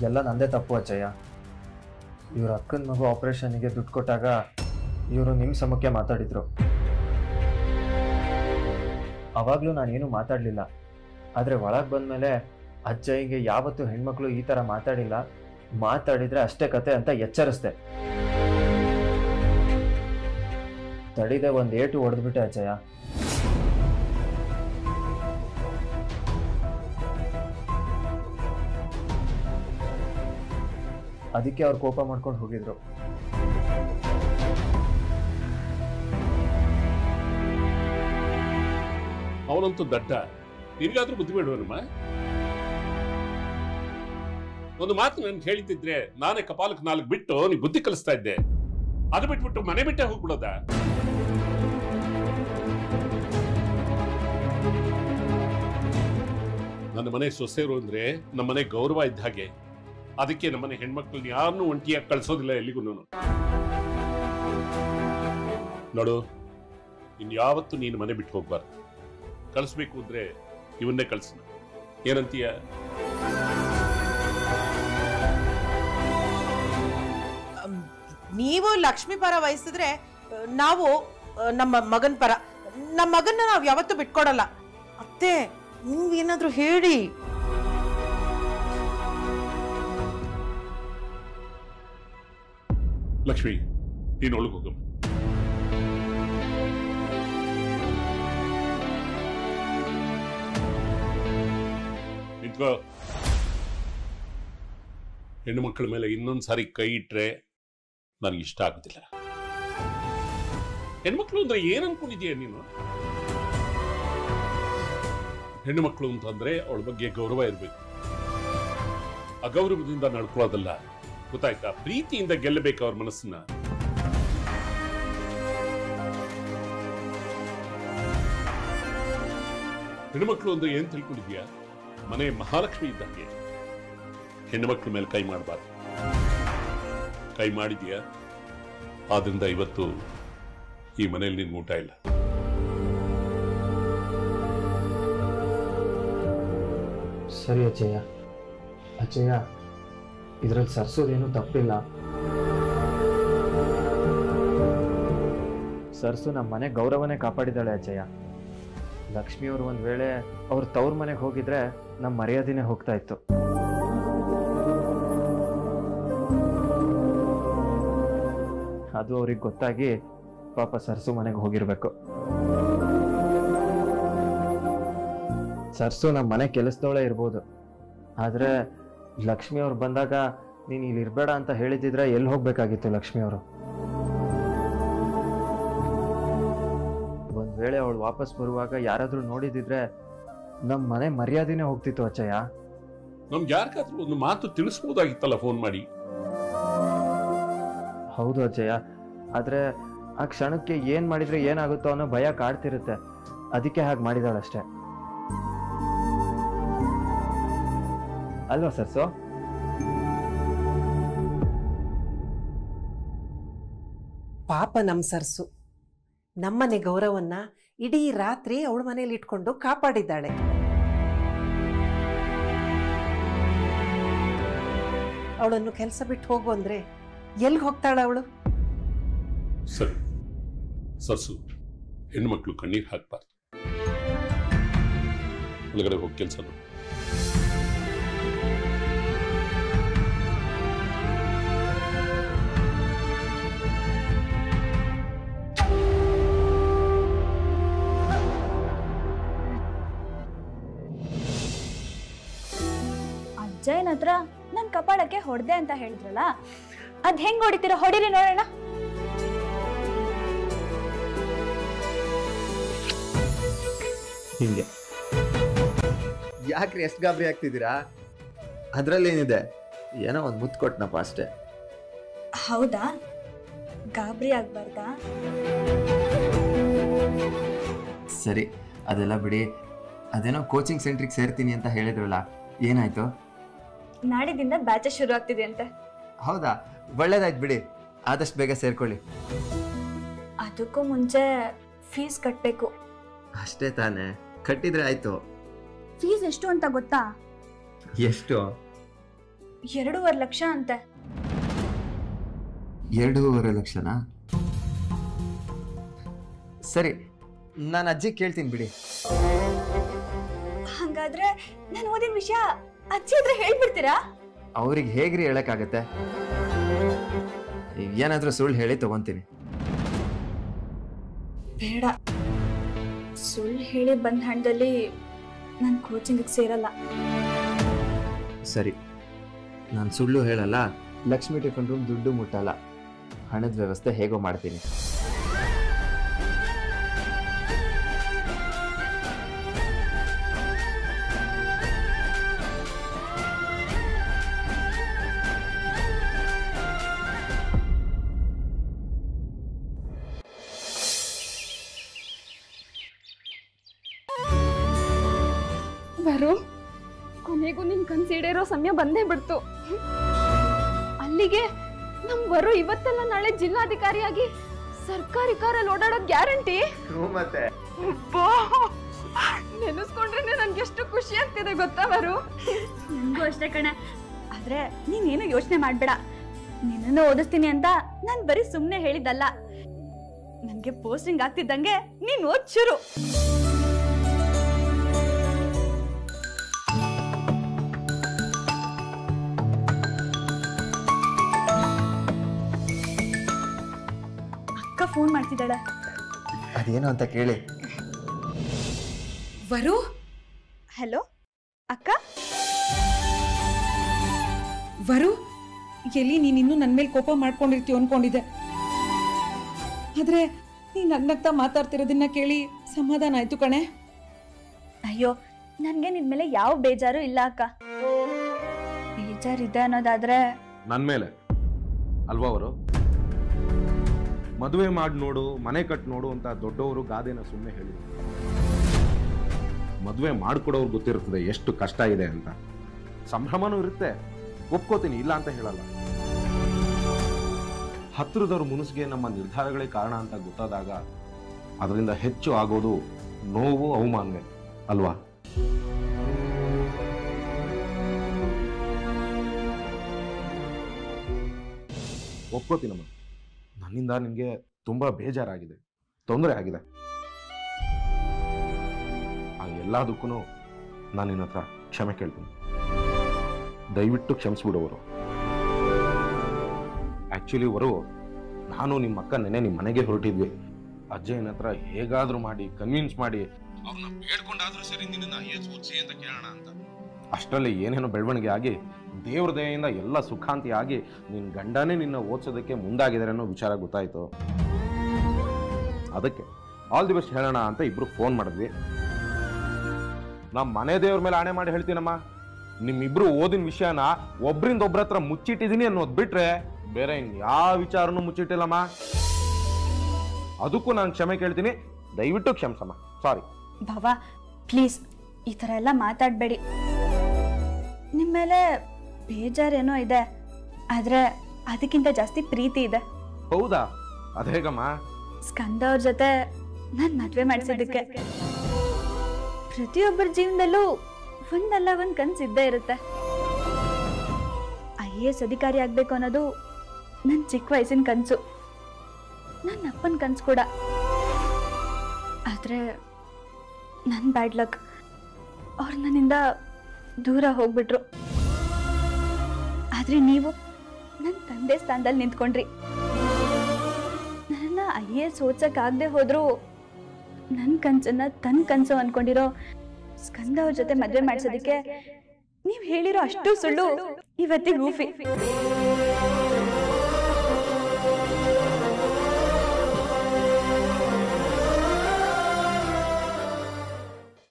ಎಲ್ಲ ನಂದೇ ತಪ್ಪು ಅಚ್ಚಯ್ಯ ಇವ್ರ ಅಕ್ಕನ ಮಗು ಆಪರೇಷನ್ಗೆ ದುಡ್ಡು ಕೊಟ್ಟಾಗ ಇವರು ನಿಮ್ಮ ಸಮಕ್ಕೆ ಮಾತಾಡಿದ್ರು ಅವಾಗಲೂ ನಾನೇನು ಮಾತಾಡಲಿಲ್ಲ ಆದರೆ ಒಳಗೆ ಬಂದಮೇಲೆ ಅಜ್ಜಯ್ಯಗೆ ಯಾವತ್ತೂ ಹೆಣ್ಮಕ್ಳು ಈ ಥರ ಮಾತಾಡಿಲ್ಲ ಮಾತಾಡಿದ್ರೆ ಅಷ್ಟೇ ಕತೆ ಅಂತ ಎಚ್ಚರಿಸ್ದೆ ತಡಿದೆ ಒಂದು ಏಟು ಹೊಡೆದ್ಬಿಟ್ಟೆ ಅಜ್ಜಯ್ಯ ಅದಕ್ಕೆ ಅವ್ರು ಕೋಪ ಮಾಡ್ಕೊಂಡು ಹೋಗಿದ್ರು ಅವನಂತೂ ದಡ್ಡ ನಿನಗಾದ್ರೂ ಬುದ್ಧಿ ಬೇಡವನಮ್ಮ ಒಂದು ಮಾತು ನನ್ಗೆ ಹೇಳಿದ್ದಿದ್ರೆ ನಾನೇ ಕಪಾಲಕ್ಕೆ ನಾಲ್ಕು ಬಿಟ್ಟು ನೀ ಬುದ್ಧಿ ಕಲಿಸ್ತಾ ಇದ್ದೆ ಅದು ಬಿಟ್ಬಿಟ್ಟು ಮನೆ ಬಿಟ್ಟೆ ಹೋಗ್ಬಿಡೋದ ನನ್ನ ಮನೆ ಸೊಸೆರು ಅಂದ್ರೆ ನಮ್ಮ ಮನೆ ಗೌರವ ಇದ್ದ ಹಾಗೆ ಅದಕ್ಕೆ ನಮ್ಮನೆ ಹೆಣ್ಮಕ್ಳನ್ನ ಯಾರನ್ನೂ ಒಂಟಿಯಾಗಿ ಕಳ್ಸೋದಿಲ್ಲ ಎಲ್ಲಿಗೂ ನೋಡು ಇನ್ಯಾವತ್ತೂ ನೀನು ಮನೆ ಬಿಟ್ಟು ಹೋಗ್ಬಾರ್ದು ಕಳಿಸ್ಬೇಕು ಅಂದ್ರೆ ಇವನ್ನೇ ಕಳ್ಸೋಣ ಏನಂತೀಯ ಅಮ್, ನೀವು ಲಕ್ಷ್ಮಿ ಪರ ವಹಿಸಿದ್ರೆ ಆ, ನಾವು ಆ, ನಮ್ಮ ಮಗನ ಪರ ನಮ್ಮ ಮಗನ್ನ ನಾವು ಯಾವತ್ತೂ ಬಿಟ್ಕೊಡಲ್ಲ ಅತ್ತೆ ನೀವೇನಾದ್ರೂ ಹೇಳಿ ಲಕ್ಷ್ಮಿ ನೀನು ಒಳಗೆ ಹೋಗಮ್ಮ ನಿಂತ್ಕೋ ಹೆಣ್ಣು ಮಕ್ಕಳ ಮೇಲೆ ಇನ್ನೊಂದು ಸಾರಿ ಕೈ ಇಟ್ರೆ ನನಗೆ ಇಷ್ಟ ಆಗುದಿಲ್ಲ ಹೆಣ್ಮಕ್ಳು ಅಂದ್ರೆ ಏನ್ ಅನ್ಕೊಂಡಿದೀಯ ನೀನು ಹೆಣ್ಣು ಮಕ್ಕಳು ಅಂತಂದ್ರೆ ಅವಳ ಬಗ್ಗೆ ಗೌರವ ಇರಬೇಕು ಅಗೌರವದಿಂದ ನಡ್ಕೊಳ್ಳೋದಲ್ಲ ಗೊತ್ತಾಯ್ತಾ ಪ್ರೀತಿಯಿಂದ ಗೆಲ್ಲಬೇಕು ಅವ್ರ ಮನಸ್ಸನ್ನ ಹೆಣ್ಮಕ್ಳು ಅಂದ್ರೆ ಏನ್ ತಿಳ್ಕೊಂಡಿದ್ಯಾ ಮನೆ ಮಹಾಲಕ್ಷ್ಮಿ ಇದ್ದಂಗೆ ಹೆಣ್ಣುಮಕ್ಳ ಮೇಲೆ ಕೈ ಮಾಡಬಾರ್ದು ಕೈ ಮಾಡಿದ್ಯಾ ಆದ್ರಿಂದ ಇವತ್ತು ಈ ಮನೆಯಲ್ಲಿ ನಿನ್ ಊಟ ಇಲ್ಲ ಸರಿ ಅಚ್ಚಯ್ಯ ಅಚ್ಚಯ್ಯ ಇದ್ರಲ್ಲಿ ಸರ್ಸೋದೇನು ತಪ್ಪಿಲ್ಲ ಸರ್ಸು ನಮ್ಮ ಮನೆ ಗೌರವನೇ ಕಾಪಾಡಿದಾಳೆ ಅಚ್ಚಯ್ಯ ಲಕ್ಷ್ಮಿಯವರು ಒಂದು ವೇಳೆ ಅವ್ರ ತವ್ರ ಮನೆಗೆ ಹೋಗಿದ್ರೆ ನಮ್ಮ ಮರ್ಯಾದೆನೇ ಹೋಗ್ತಾ ಇತ್ತು ಅದು ಅವ್ರಿಗೆ ಗೊತ್ತಾಗಿ ಪಾಪ ಸರ್ಸು ಮನೆಗೆ ಹೋಗಿರ್ಬೇಕು ಸರ್ಸು ನಮ್ಮ ಮನೆ ಕೆಲಸದವಳೆ ಇರ್ಬೋದು ಆದರೆ ಲಕ್ಷ್ಮಿ ಅವ್ರು ಬಂದಾಗ ನೀನು ಇಲ್ಲಿ ಇರಬೇಡ ಅಂತ ಹೇಳಿದಿದ್ರೆ ಎಲ್ಲಿ ಹೋಗ್ಬೇಕಾಗಿತ್ತು ಲಕ್ಷ್ಮಿ ಅವರು ಒಂದು ವೇಳೆ ಅವಳು ವಾಪಸ್ ಬರುವಾಗ ಯಾರಾದರೂ ನೋಡಿದಿದ್ರೆ ನಮ್ಮ ಮನೆ ಮರ್ಯಾದೆನೇ ಹೋಗ್ತಿತ್ತು ಅಚ್ಚಯ್ಯ ನಮ್ಗೆ ಯಾರಿಗಾದ್ರೂ ಒಂದು ಮಾತು ತಿಳಿಸ್ಬೋದಾಗಿತ್ತಲ್ಲ ಫೋನ್ ಮಾಡಿ ಹೌದು ಅಜ್ಜಯ್ಯ ಆದರೆ ಆ ಕ್ಷಣಕ್ಕೆ ಏನು ಮಾಡಿದ್ರೆ ಏನಾಗುತ್ತೋ ಅನ್ನೋ ಭಯ ಕಾಡ್ತಿರುತ್ತೆ ಅದಕ್ಕೆ ಹಾಗೆ ಮಾಡಿದಾಳಷ್ಟೇ ಅಲ್ವಾ ಸರ್ಸು ಪಾಪ ನಮ್ ಸರ್ಸು ನಮ್ಮನೆ ಗೌರವನ್ನ ಇಡೀ ರಾತ್ರಿ ಅವಳ ಮನೇಲಿ ಇಟ್ಕೊಂಡು ಕಾಪಾಡಿದ್ದಾಳೆ ಅವಳನ್ನು ಕೆಲಸ ಬಿಟ್ಟು ಹೋಗು ಅಂದ್ರೆ ಎಲ್ಗೆ ಹೋಗ್ತಾಳೆ ಅವಳು ಸರಿ ಸಸು ಹೆಣ್ಮಕ್ಳು ಕಣ್ಣೀರ್ ಹಾಕ್ಬಾರ್ದು ಒಳಗಡೆ ಹೋಗಿ ಕೆಲಸ ಅಜ್ಜಯ್ಯನ ಹತ್ರ ನನ್ ಕಪಾಳಕ್ಕೆ ಹೊಡೆದೆ ಅಂತ ಹೇಳಿದ್ರಲ್ಲ ಅದ್ ಹೆಂಗ್ ಹೊಡಿತೀರ ಹೊಡಿರಿ ನೋಡೋಣ ಹಿಂಗೆ ಯಾಕ್ರಿ ಎಷ್ಟು ಗಾಬರಿ ಆಗ್ತಿದ್ದೀರಾ ಅದರಲ್ಲೇನಿದೆ ಏನೋ ಒಂದು ಮುತ್ತು ಕೊಟ್ನಪ್ಪ ಅಷ್ಟೇ ಹೌದಾ ಗಾಬರಿ ಆಗ್ಬಾರ್ದಾ ಸರಿ ಅದೆಲ್ಲ ಬಿಡಿ ಅದೇನೋ ಕೋಚಿಂಗ್ ಸೆಂಟ್ರಿಗೆ ಸೇರ್ತೀನಿ ಅಂತ ಹೇಳಿದ್ರಲ್ಲ ಏನಾಯ್ತು ನಾಡಿದಿಂದ ಬ್ಯಾಚಸ್ ಶುರು ಆಗ್ತಿದೆ ಅಂತೆ ಹೌದಾ ಒಳ್ಳೇದಾಯ್ತು ಬಿಡಿ ಆದಷ್ಟು ಬೇಗ ಸೇರ್ಕೊಳ್ಳಿ ಅದಕ್ಕೂ ಮುಂಚೆ ಫೀಸ್ ಕಟ್ಟಬೇಕು ಅಷ್ಟೇ ತಾನೇ ಕಟ್ಟಿದ್ರೆ ಆಯ್ತು ಫೀಸ್ ಎಷ್ಟು ಅಂತ ಗೊತ್ತಾ ಎಷ್ಟು ಎರಡೂವರೆ ಲಕ್ಷ ಅಂತೆ ಎರಡೂವರೆ ಲಕ್ಷನಾ ಸರಿ ನಾನು ಅಜ್ಜಿ ಕೇಳ್ತೀನಿ ಬಿಡಿ ಹಂಗಾದ್ರೆ ನಾನು ಓದಿನ ವಿಷಯ ಅಜ್ಜಿ ಹತ್ರ ಹೇಳ್ಬಿಡ್ತೀರಾ ಅವ್ರಿಗೆ ಹೇಗ್ರಿ ಹೇಳಕ್ಕಾಗತ್ತೆ ಏನಾದ್ರೂ ಸುಳ್ಳು ಹೇಳಿ ತಗೊಂತೀನಿ ಬೇಡ ಸುಳ್ಳು ಹೇಳಿ ಬಂದ ಹಣದಲ್ಲಿ ನಾನು ಕೋಚಿಂಗಿಗೆ ಸೇರಲ್ಲ ಸರಿ ನಾನು ಸುಳ್ಳು ಹೇಳಲ್ಲ ಲಕ್ಷ್ಮಿ ಟಿಫನ್ ರೂಮ್ ದುಡ್ಡು ಮುಟ್ಟಲ್ಲ ಹಣದ ವ್ಯವಸ್ಥೆ ಹೇಗೋ ಮಾಡ್ತೀನಿ ಬರು ಕೊನೆಗೂ ನಿನ್ ಕನ್ಸಿಡಿರೋ ಸಮಯ ಬಂದೇ ಬಿಡ್ತು ಅಲ್ಲಿಗೆ ನಮ್ ಬರು ಇವತ್ತಲ್ಲ ನಾಳೆ ಜಿಲ್ಲಾಧಿಕಾರಿಯಾಗಿ ಸರ್ಕಾರಿ ಕಾರಲ್ಲಿ ಓಡಾಡೋ ಗ್ಯಾರಂಟಿ ಮತ್ತೆ ನೆನೆಸ್ಕೊಂಡ್ರೆ ನನ್ಗೆ ಎಷ್ಟು ಖುಷಿ ಆಗ್ತಿದೆ ಗೊತ್ತಾ ಬರು ನನಗೂ ಅಷ್ಟೇ ಕಣೆ ಆದ್ರೆ ನೀನೇನು ಯೋಚನೆ ಮಾಡ್ಬೇಡ ನಿನ್ನನ್ನು ಓದಿಸ್ತೀನಿ ಅಂತ ನಾನು ಬರೀ ಸುಮ್ಮನೆ ಹೇಳಿದ್ದಲ್ಲ ನನಗೆ ಪೋಸ್ಟಿಂಗ್ ಆಗ್ತಿದ್ದಂಗೆ ನೀನು ಓದ್ ಶುರು ಅಕ್ಕ ಫೋನ್ ಮಾಡ್ತಿದ್ದಾಳೆ ಅದೇನು ಅಂತ ಕೇಳಿ ವರು ಹಲೋ ಅಕ್ಕ ವರು ಎಲ್ಲಿ ನೀನ್ ಇನ್ನೂ ನನ್ನ ಮೇಲೆ ಕೋಪ ಮಾಡ್ಕೊಂಡಿರ್ತೀವಿ ಅನ್ಕೊಂಡಿದ್ದೆ ಆದ್ರೆ ನೀನ್ ನಗ್ನಗ್ತಾ ಮಾತಾಡ್ತಿರೋದನ್ನ ಕೇಳಿ ಸಮಾಧಾನ ಆಯ್ತು ಕಣೆ ಅಯ್ಯೋ ನನ್ಗೆ ನಿನ್ ಮೇಲೆ ಯಾವ ಬೇಜಾರು ಇಲ್ಲ ಅಕ್ಕ ಬೇಜಾರಿದೆ ಅನ್ನೋದಾದ್ರೆ ನನ್ನ ಮೇಲೆ ಅಲ್ವಾ ಅವರು ಮದುವೆ ಮಾಡಿ ನೋಡು ಮನೆ ಕಟ್ ನೋಡು ಅಂತ ದೊಡ್ಡವರು ಗಾದೆನ ಸುಮ್ಮನೆ ಹೇಳಿದ್ರು ಮದುವೆ ಮಾಡ್ಕೊಡೋರು ಗೊತ್ತಿರ್ತದೆ ಎಷ್ಟು ಕಷ್ಟ ಇದೆ ಅಂತ ಸಂಭ್ರಮನೂ ಇರುತ್ತೆ ಒಪ್ಕೋತೀನಿ ಇಲ್ಲ ಅಂತ ಹೇಳಲ್ಲ ಹತ್ರದವ್ರ ಮುನಿಸಿಗೆ ನಮ್ಮ ನಿರ್ಧಾರಗಳೇ ಕಾರಣ ಅಂತ ಗೊತ್ತಾದಾಗ ಅದರಿಂದ ಹೆಚ್ಚು ಆಗೋದು ನೋವು ಅವಮಾನವೇ ಅಲ್ವಾ ಒಪ್ಕೋತೀನಮ್ಮ ನನ್ನಿಂದ ನಿನಗೆ ತುಂಬ ಬೇಜಾರಾಗಿದೆ ತೊಂದರೆ ಆಗಿದೆ ಆ ಎಲ್ಲದಕ್ಕೂ ನಾನು ನಿನ್ನ ಹತ್ರ ಕ್ಷಮೆ ಕೇಳ್ತೀನಿ ದಯವಿಟ್ಟು ಕ್ಷಮಿಸ್ಬಿಡೋವರು ಆ್ಯಕ್ಚುಲಿ ಅವರು ನಾನು ನಿಮ್ಮ ಅಕ್ಕ ನೆನೆ ನಿಮ್ಮ ಮನೆಗೆ ಹೊರಟಿದ್ವಿ ಅಜ್ಜಯ್ಯನ ಹತ್ರ ಹೇಗಾದ್ರೂ ಮಾಡಿ ಕನ್ವಿನ್ಸ್ ಮಾಡಿ ಅವ್ರನ್ನ ಬೇಡ್ಕೊಂಡಾದ್ರೂ ಸರಿ ನಿನ್ನ ಐ ಎಸ್ ಓದಿಸಿ ಅಂತ ಕೇಳೋಣ ಅಂತ ಅಷ್ಟರಲ್ಲಿ ಏನೇನೋ ಬೆಳವಣಿಗೆ ಆಗಿ ದೇವ್ರ ದಯೆಯಿಂದ ಎಲ್ಲ ಸುಖಾಂತಿ ಆಗಿ ನಿನ್ನ ಗಂಡನೇ ನಿನ್ನ ಓದಿಸೋದಕ್ಕೆ ಮುಂದಾಗಿದ್ದಾರೆ ಅನ್ನೋ ವಿಚಾರ ಗೊತ್ತಾಯ್ತು ಅದಕ್ಕೆ ಆಲ್ ದಿ ಬೆಸ್ಟ್ ಹೇಳೋಣ ಅಂತ ಇಬ್ರು ಫೋನ್ ಮಾಡಿದ್ವಿ ನಮ್ಮ ಮನೆ ದೇವ್ರ ಮೇಲೆ ಆಣೆ ಮಾಡಿ ಹೇಳ್ತೀನಮ್ಮ ನಿಮ್ಮಿಬ್ರು ಓದಿನ ವಿಷಯನ ಒಬ್ರಿಂದ ಒಬ್ರ ಹತ್ರ ಮುಚ್ಚಿಟ್ಟಿದೀನಿ ಅನ್ನೋದು ಬಿಟ್ರೆ ಬೇರೆ ಇನ್ ಯಾವ ವಿಚಾರನೂ ಮುಚ್ಚಿಟ್ಟಿಲ್ಲಮ್ಮ ಅದಕ್ಕೂ ನಾನು ಕ್ಷಮೆ ಕೇಳ್ತೀನಿ ದಯವಿಟ್ಟು ಕ್ಷಮಿಸಮ್ಮ ಸಾರಿ ಭವ ಪ್ಲೀಸ್ ಈ ಥರ ಎಲ್ಲ ಮಾತಾಡಬೇಡಿ ನಿಮ್ಮ ಮೇಲೆ ಬೇಜಾರೇನೋ ಇದೆ ಆದರೆ ಅದಕ್ಕಿಂತ ಜಾಸ್ತಿ ಪ್ರೀತಿ ಇದೆ ಹೌದಾ ಅದೇಗಮ್ಮ ಸ್ಕಂದ ಅವ್ರ ಜೊತೆ ನಾನು ಮದುವೆ ಮಾಡಿಸಿದ್ದಕ್ಕೆ ಪ್ರತಿಯೊಬ್ಬರ ಜೀವನದಲ್ಲೂ ಒಂದಲ್ಲ ಒಂದು ಕನ್ಸು ಇದ್ದೇ ಇರುತ್ತೆ ಐ ಎ ಎಸ್ ಅಧಿಕಾರಿ ಆಗಬೇಕು ಅನ್ನೋದು ನನ್ನ ಚಿಕ್ಕ ವಯಸ್ಸಿನ ಕನಸು ನನ್ನ ಅಪ್ಪನ ಕನಸು ಕೂಡ ಆದರೆ ನನ್ನ ಬ್ಯಾಡ್ ಲಕ್ ಅವ್ರು ನನ್ನಿಂದ ದೂರ ಹೋಗ್ಬಿಟ್ರು ಆದರೆ ನೀವು ನನ್ನ ತಂದೆ ಸ್ಥಾನದಲ್ಲಿ ನಿಂತ್ಕೊಂಡ್ರಿ ನನ್ನ ಐ ಎ ಎಸ್ ಓದ್ಸಕ್ಕಾಗದೆ ಹೋದ್ರು ನನ್ನ ಕನ್ಸನ್ನ ತನ್ನ ಕನಸು ಅನ್ಕೊಂಡಿರೋ ಸ್ಕಂದ ಅವ್ರ ಜೊತೆ ಮದುವೆ ಮಾಡಿಸೋದಕ್ಕೆ ನೀವು ಹೇಳಿರೋ ಅಷ್ಟು ಸುಳ್ಳು ಇವತ್ತಿಗೆ ರೂಫಿ